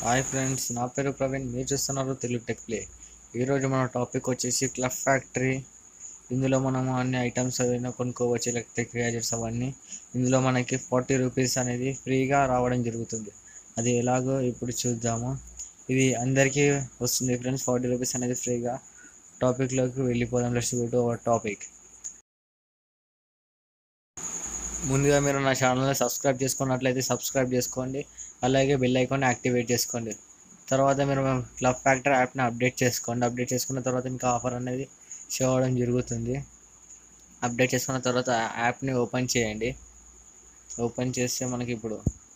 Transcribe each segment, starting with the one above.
hi friends నా పేరు ప్రవీణ్ మీరు చూస్తున్నారు తెలుగు టెక్ ప్లే ఈరోజు మన టాపిక్ వచ్చేసి క్లబ్ ఫ్యాక్టరీ ఇందులో మనం అన్ని ఐటమ్స్ ఏదైనా కొనుక్కోవచ్చు ఎలక్ట్రిక్ గ్యాజెట్స్ అవన్నీ ఇందులో మనకి ఫార్టీ రూపీస్ అనేది ఫ్రీగా రావడం జరుగుతుంది అది ఎలాగో ఇప్పుడు చూద్దాము ఇది అందరికీ వస్తుంది ఫ్రెండ్స్ ఫార్టీ రూపీస్ అనేది ఫ్రీగా టాపిక్లోకి వెళ్ళిపోదాం let's go to our topic ముందుగా మీరు నా ఛానల్ని సబ్స్క్రైబ్ చేసుకున్నట్లయితే సబ్స్క్రైబ్ చేసుకోండి అలాగే బెల్ ఐకాన్ యాక్టివేట్ చేసుకోండి తర్వాత మీరు క్లబ్ ఫ్యాక్టర్ యాప్ని అప్డేట్ చేసుకోండి అప్డేట్ చేసుకున్న తర్వాత మీకు ఆఫర్ అనేది షో అవ్వడం జరుగుతుంది అప్డేట్ చేసుకున్న తర్వాత యాప్ని ఓపెన్ చేయండి ఓపెన్ చేస్తే మనకి ఇప్పుడు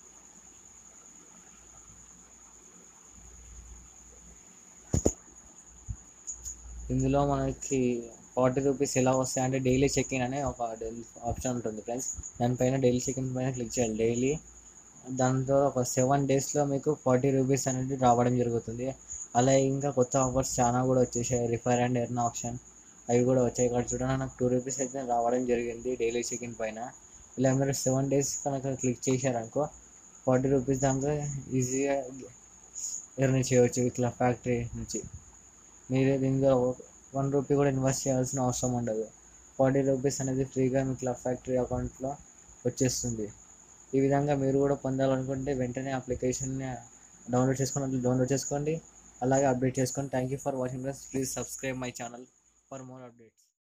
ఇందులో మనకి ఫార్టీ రూపీస్ ఎలా వస్తాయంటే డైలీ చెక్ ఇన్ అనే ఒక ఆప్షన్ ఉంటుంది ఫ్రెండ్స్ దానిపైన డైలీ చెక్ ఇన్ పైన క్లిక్ చేయాలి డైలీ దాంతో ఒక సెవెన్ డేస్లో మీకు ఫార్టీ రూపీస్ అనేది రావడం జరుగుతుంది అలాగే ఇంకా కొత్త ఆఫర్స్ చాలా కూడా వచ్చేసాయి రిఫర్ అండ్ ఎర్న్ ఆప్షన్ అవి కూడా వచ్చాయి ఇక్కడ చూడండి నాకు టూ రూపీస్ అయితే రావడం జరిగింది డైలీ చెక్ ఇన్ పైన ఇలా మీరు సెవెన్ డేస్ కనుక క్లిక్ చేశారనుకో ఫార్టీ రూపీస్ దాకా ఈజీగా ఎర్న్ చేయవచ్చు ఇట్లా ఫ్యాక్టరీ నుంచి మీరు దీంట్లో వన్ రూపీ కూడా ఇన్వెస్ట్ చేయాల్సిన అవసరం ఉండదు ఫార్టీ రూపీస్ అనేది ఫ్రీగా మీ క్లబ్ ఫ్యాక్టరీ అకౌంట్లో వచ్చేస్తుంది ఈ విధంగా మీరు కూడా పొందాలనుకుంటే వెంటనే అప్లికేషన్ని డౌన్లోడ్ చేసుకుని డౌన్లోడ్ చేసుకోండి అలాగే అప్డేట్ చేసుకోండి thank you for watching please subscribe my channel for more updates